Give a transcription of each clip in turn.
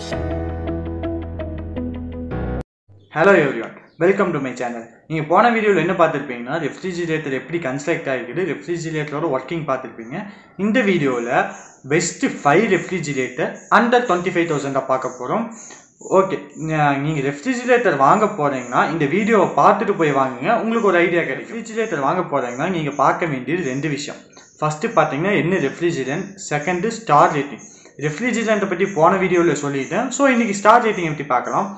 hello everyone welcome to my channel நீங்கள் போன வீடியோவில் என்ன பார்த்துருப்பீங்கன்னா ரெஃப்ரிஜிரேட்டர் எப்படி கன்ஸ்ட்ரக்ட் ஆகிருக்குது ரெஃப்ரிஜிரேட்டரோட ஒர்க்கிங் பார்த்துருப்பீங்க இந்த வீடியோவில் best five refrigerator under twenty five தௌசண்டாக பார்க்க போகிறோம் ஓகே நீங்கள் ரெஃப்ரிஜிரேட்டர் வாங்க போகிறீங்கன்னா இந்த வீடியோவை பார்த்துட்டு போய் வாங்குங்க உங்களுக்கு ஒரு ஐடியா கிடைக்கும் ரெஃப்ரிஜிரேட்டர் வாங்க போகிறீங்கன்னா நீங்கள் பார்க்க வேண்டியது ரெண்டு விஷயம் ஃபஸ்ட்டு பார்த்தீங்கன்னா என்ன ரெஃப்ரிஜிரேட் செகண்டு ஸ்டார் ரேட்டிங் ரெஃப்ரிஜிரேட்டை பற்றி போன வீடியோவில் சொல்லிட்டேன் ஸோ இன்றைக்கி ஸ்டார் ரேட்டிங் எப்படி பார்க்கலாம்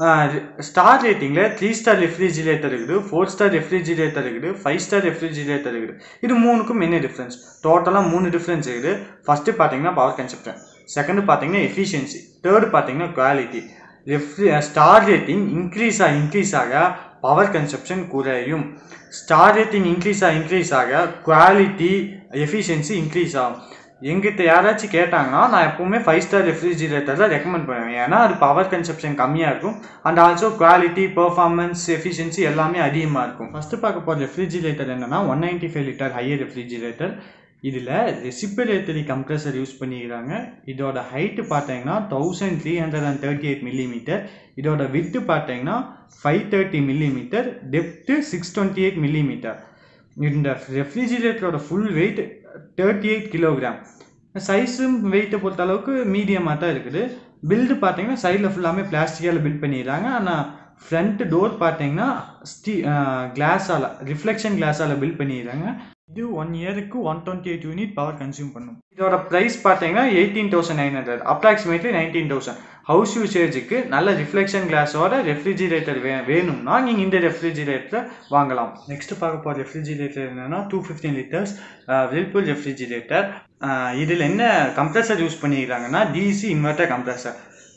ஸ்டார் ரேட்டிங்கில் த்ரீ ஸ்டார் ரெஃப்ரிஜிரேட்டர் இருக்குது ஃபோர் ஸ்டார் ரெஃப்ரிஜிரேட்டர் இருக்குது ஃபைவ் ஸ்டார் ரெஃப்ரிஜிரேட்டர் இருக்குது இது மூணுக்கும் என்ன டிஃப்ரென்ஸ் டோட்டலாக மூணு டிஃப்ரென்ஸ் இருக்குது ஃபஸ்ட்டு பார்த்தீங்கன்னா பவர் கன்செப்ஷன் செகண்டு பார்த்தீங்கன்னா எஃபிஷியன்சி தேர்டு பார்த்தீங்கன்னா குவாலிட்டி ரெஃப்ரி ஸ்டார் ரேட்டிங் இன்க்ரீஸ் ஆக இன்க்ரீஸ் ஆக பவர் கன்செப்ஷன் குறையும் ஸ்டார் ரேட்டிங் இன்க்ரீஸ் ஆக இன்க்ரீஸ் ஆக குவாலிட்டி எஃபிஷியன்சி இன்க்ரீஸ் ஆகும் எங்கிட்ட யாராச்சும் கேட்டாங்கன்னா நான் எப்பவுமே ஃபைவ் ஸ்டார் ரெஃப்ரிஜிரேட்டர் தான் ரெக்கமெண்ட் பண்ணுவேன் ஏன்னா அது பவர் கன்சப்ஷன் கம்மியாக இருக்கும் and also quality performance efficiency எல்லாமே அதிகமாக இருக்கும் ஃபஸ்ட்டு பார்க்க போகிற ரெஃப்ரிஜிரேட்டர் என்னன்னா one ninety five litre Haier refrigerator இதில் ரெசிபிரேட்டரி கம்ப்ரஸர் யூஸ் பண்ணிக்கிறாங்க இதோட ஹைட்டு பார்த்தீங்கன்னா thousand three hundred and thirty eight millimetre இதோட விட்டு பார்த்தீங்கன்னா five thirty millimetre depth six twenty eight millimetre இந்த ரெஃப்ரிஜிரேட்டரோட full weight thirty eight kilogram சைஸும் வெயிட்டை பொறுத்த அளவுக்கு மீடியமாக தான் இருக்குது பில்டு பார்த்தீங்கன்னா சைடில் ஃபுல்லாமே பிளாஸ்டிக்கால் பில்ட் பண்ணிடுறாங்க ஆனால் ஃப்ரண்ட் டோர் பார்த்தீங்கன்னா ஸ்டீ கிளாஸால் ரிஃப்ளெக்ஷன் கிளாஸால் பில்ட் பண்ணிடுறாங்க இது ஒன் இயருக்கு one twenty eight unit power consume பண்ணும் இதோட ப்ரைஸ் பார்த்தீங்கன்னா eighteen thousand nine hundred approximately nineteen thousand house யூசேஜுக்கு நல்ல ரிஃப்ளெக்ஷன் கிளாஸோட ரெஃப்ரிஜிரேட்டர் வே வேணும்னா நீங்கள் இந்த ரெஃப்ரிஜிரேட்டரை வாங்கலாம் நெக்ஸ்ட் பார்க்க போகிற ரெஃப்ரிஜிரேட்டர் என்னென்னா two fifteen litres Whirlpool refrigerator இதில் என்ன கம்ப்ரஸர் யூஸ் பண்ணிக்கிறாங்கன்னா டிசி இன்வெர்ட்டர் கம்ப்ரஸர்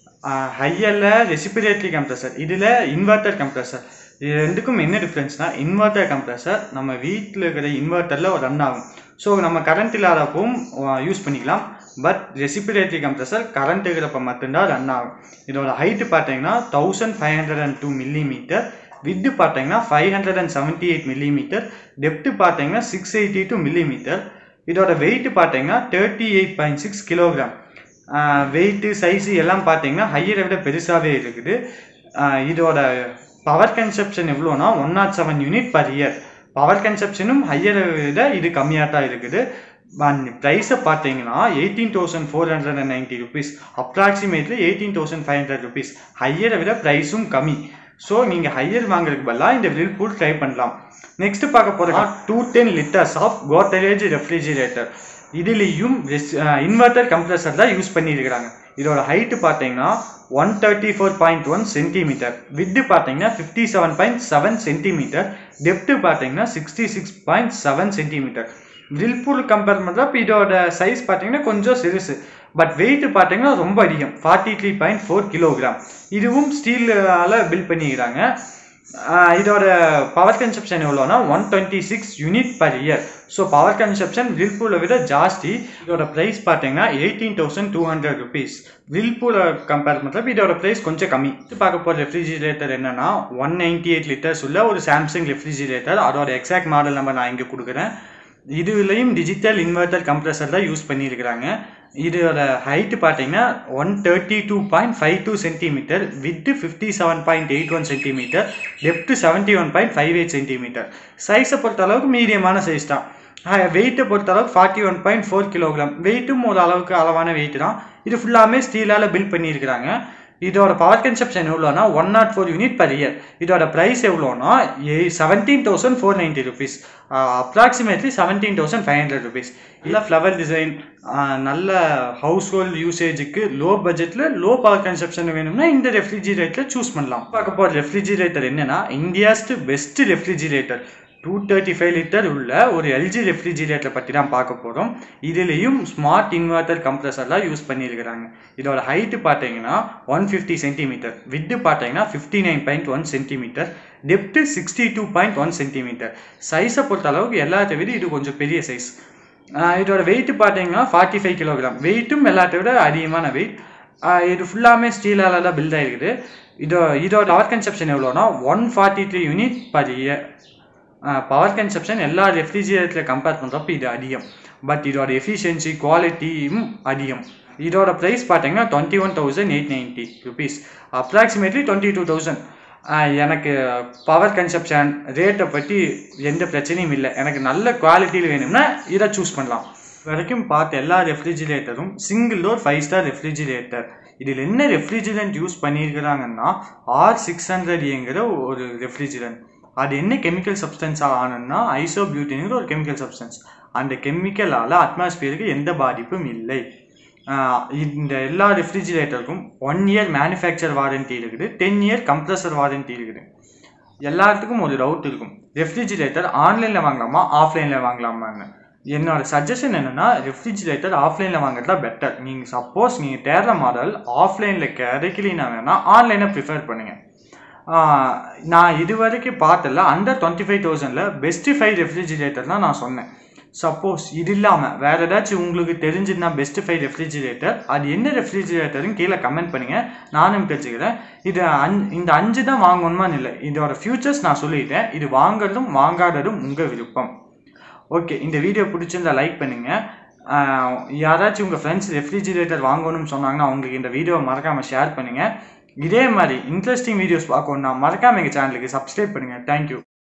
ஹையரில் ரெசிபிரேட்டரி கம்ப்ரஸர் இதில் இன்வெர்ட்டர் கம்ப்ரஸர் இது ரெண்டுக்கும் என்ன டிஃப்ரென்ஸ்னால் இன்வெர்ட்டர் கம்ப்ரஸர் நம்ம வீட்டில் இருக்கிற இன்வெர்ட்டரில் ரன் ஆகும் ஸோ நம்ம கரண்ட் இல்லாதப்பவும் யூஸ் பண்ணிக்கலாம் பட் ரெசிபிரேட்டரி கம்ப்ரஸர் கரண்ட் இருக்கிறப்ப மட்டும்தான் ரன் ஆகும் இதோட ஹைட்டு பார்த்தீங்கன்னா thousand five hundred and two millimetre width பார்த்தீங்கன்னா five hundred and seventy eight millimetre depth பார்த்தீங்கன்னா சிக்ஸ் எயிட்டி டூ மில்லிமீட்டர் இதோட வெயிட் பார்த்தீங்கன்னா thirty eight point six kilogram weight size எல்லாம் பார்த்தீங்கன்னா ஹையரை விட பெருசாகவே இருக்குது இதோட பவர் கன்சப்ஷன் எவ்வளோனா one nought seven unit per year power கன்சப்ஷனும் ஹையரை விட இது கம்மியாக தான் இருக்குது ப்ரைஸை பார்த்தீங்கன்னா eighteen thousand four hundred and ninety rupees approximately eighteen thousand five hundred rupees ஹையரை விட ப்ரைஸும் கம்மி ஸோ நீங்கள் ஹையர் வாங்குறதுக்கு பதிலாக இந்த வில்பூல் ட்ரை பண்ணலாம் நெக்ஸ்ட் பார்க்க போகிறதா two ten litres of Godrej refrigerator இதுலேயும் இன்வெர்ட்டர் கம்ப்ரஸர் தான் யூஸ் பண்ணியிருக்கிறாங்க இதோட ஹைட்டு பார்த்தீங்கன்னா one thirty four point one centimetre width பார்த்தீங்கன்னா fifty seven point seven centimetre depth பார்த்தீங்கன்னா sixty six point seven centimetre Whirlpool compare பண்ணுறப்ப இதோட சைஸ் பார்த்தீங்கன்னா கொஞ்சம் சிறுசு பட் வெயிட் பார்த்தீங்கன்னா ரொம்ப அதிகம் forty three point four kilogram இதுவும் ஸ்டீலால் பில்ட் பண்ணிக்கிறாங்க இதோட பவர் கன்சப்ஷன் எவ்வளோனா one twenty six unit per year so power consumption வில்பூலை விட ஜாஸ்தி இதோட ப்ரைஸ் பார்த்தீங்கன்னா eighteen thousand two hundred rupees வில்பூலை கம்பேர் பண்ணுறப்ப இதோட ப்ரைஸ் கொஞ்சம் கம்மி இது பார்க்க போகிற ரெஃப்ரிஜிரேட்டர் என்னன்னா ஒன் நைன்டி எயிட் லிட்டர்ஸ் உள்ள ஒரு சாம்சங் ரெஃப்ரிஜிரேட்டர் அதோட எக்ஸாக்ட் மாடல் நம்பர் நான் இங்கே கொடுக்குறேன் இதுலேயும் டிஜிட்டல் இன்வெர்ட்டர் கம்ப்ரஸர் தான் யூஸ் பண்ணியிருக்கிறாங்க இதோட ஹைட்டு பார்த்தீங்கன்னா one thirty two point five two centimetre width fifty seven point eight one centimetre depth seventy one point five eight centimetre சைஸை பொறுத்த அளவுக்கு மீடியமான சைஸ் தான் வெயிட்டை பொறுத்த அளவுக்கு forty one point four kilogram வெயிட்டும் ஒரு அளவுக்கு அளவான வெயிட் தான் இது ஃபுல்லாமே ஸ்டீலால் பில்ட் பண்ணியிருக்கிறாங்க இதோட பவர் கன்சப்ஷன் எவ்வளோனா one nought four unit per year இதோட ப்ரைஸ் எவ்வளோனா uh seventeen thousand four ninety rupees approximately seventeen thousand five hundred rupees இல்லை ஃப்ளவர் டிசைன் நல்ல ஹவுஸ் ஹோல்ட் யூசேஜுக்கு லோ பட்ஜெட்டில் லோ பவர் கன்சப்ஷன் வேணும்னா இந்த ரெஃப்ரிஜிரேட்டர் சூஸ் பண்ணலாம் பார்க்க போகிற ரெஃப்ரிஜிரேட்டர் என்னன்னா India's best refrigerator two thirty five litre உள்ள ஒரு எல்ஜி ரெஃப்ரிஜிரேட்டரை பற்றி தான் பார்க்க போகிறோம் இதுலேயும் ஸ்மார்ட் இன்வெர்ட்டர் கம்ப்ரஸர்லாம் யூஸ் பண்ணியிருக்கிறாங்க இதோட ஹைட்டு பார்த்தீங்கன்னா ஒன் ஃபிஃப்டி சென்டிமீட்டர் வித்து பார்த்தீங்கன்னா fifty nine point one centimetre depth sixty two point one centimetre சைஸை பொறுத்த அளவுக்கு எல்லாத்த விட இது கொஞ்சம் பெரிய சைஸ் இதோட வெயிட் பார்த்தீங்கன்னா ஃபார்ட்டி ஃபைவ் கிலோகிராம் வெயிட்டும் எல்லாத்த விட அதிகமான வெயிட் இது ஃபுல்லாமே ஸ்டீலால் தான் பில்ட் ஆகிருக்குது இதோ இதோட பவர் கன்சப்ஷன் எவ்வளோனா one forty three unit per year power consumption எல்லா ரெஃப்ரிஜிரேட்டரில் கம்பேர் பண்ணுறப்ப இது அதிகம் பட் இதோட எஃபிஷியன்சி குவாலிட்டியும் அதிகம் இதோட ப்ரைஸ் பார்த்தீங்கன்னா twenty one thousand eight ninety rupees approximately twenty two thousand எனக்கு பவர் கன்சப்ஷன் ரேட்டை பற்றி எந்த பிரச்சனையும் இல்லை எனக்கு நல்ல குவாலிட்டியில் வேணும்னா இதை சூஸ் பண்ணலாம் இது வரைக்கும் பார்த்த எல்லா ரெஃப்ரிஜிரேட்டரும் single door five star refrigerator இதில் என்ன ரெஃப்ரிஜிரண்ட் யூஸ் பண்ணியிருக்கிறாங்கன்னா ஆர் சிக்ஸ் ஹண்ட்ரட்ங்கிற ஒரு ரெஃப்ரிஜிரண்ட் அது என்ன கெமிக்கல் சப்ஸ்டன்ஸாக ஆனதுன்னா ஐசோபியூட்டின்ங்கிற ஒரு கெமிக்கல் சப்ஸ்டன்ஸ் அந்த கெமிக்கலால் அட்மாஸ்பியருக்கு எந்த பாதிப்பும் இல்லை ஆஹ் இந்த எல்லா ரெஃப்ரிஜிரேட்டருக்கும் ஒன் இயர் மேனுஃபேக்சர் வாரண்டி இருக்குது டென் இயர் கம்ப்ரஸர் வாரண்டி இருக்குது எல்லாத்துக்கும் ஒரு டவுட் இருக்கும் ரெஃப்ரிஜிரேட்டர் ஆன்லைனில் வாங்கலாமா ஆஃப்லைனில் வாங்கலாமான்னு என்னோட சஜஷன் என்னென்னா ரெஃப்ரிஜிரேட்டர் ஆஃப்லைனில் வாங்குறது தான் பெட்டர் நீங்கள் சப்போஸ் நீங்கள் தேடுற மாடல் ஆஃப்லைனில் கிடைக்கலினா வேணால் ஆன்லைனை ப்ரிஃபர் பண்ணுங்கள் ஆஹ் நான் இது வரைக்கும் பார்த்தல அண்டர் டுவெண்ட்டி ஃபைவ் தௌசண்டில் பெஸ்ட்டு ஃபைவ் ரெஃப்ரிஜிரேட்டர் தான் நான் சொன்னேன் சப்போஸ் இது இல்லாமல் வேறு ஏதாச்சும் உங்களுக்கு தெரிஞ்சுதுன்னா பெஸ்ட்டு ஃபைவ் ரெஃப்ரிஜிரேட்டர் அது என்ன ரெஃப்ரிஜிரேட்டர்னு கீழே கமெண்ட் பண்ணுங்கள் நானும் தெரிஞ்சுக்கிறேன் இது அஞ் இந்த அஞ்சு தான் வாங்கணுமான்னு இல்லை இதோட ஃபியூச்சர்ஸ் நான் சொல்லிட்டேன் இது வாங்குறதும் வாங்காததும் உங்கள் விருப்பம் ஓகே இந்த வீடியோ பிடிச்சிருந்தா லைக் பண்ணுங்கள் யாராச்சும் உங்கள் ஃப்ரெண்ட்ஸ் ரெஃப்ரிஜிரேட்டர் வாங்கணும்னு சொன்னாங்கன்னா அவங்களுக்கு இந்த வீடியோவை மறக்காமல் ஷேர் பண்ணுங்கள் இதே மாதிரி இன்ட்ரெஸ்டிங் வீடியோஸ் பார்க்கணுன்னா மறக்காமல் எங்கள் சேனலுக்கு சப்ஸ்கிரைப் பண்ணுங்கள் தேங்க்யூ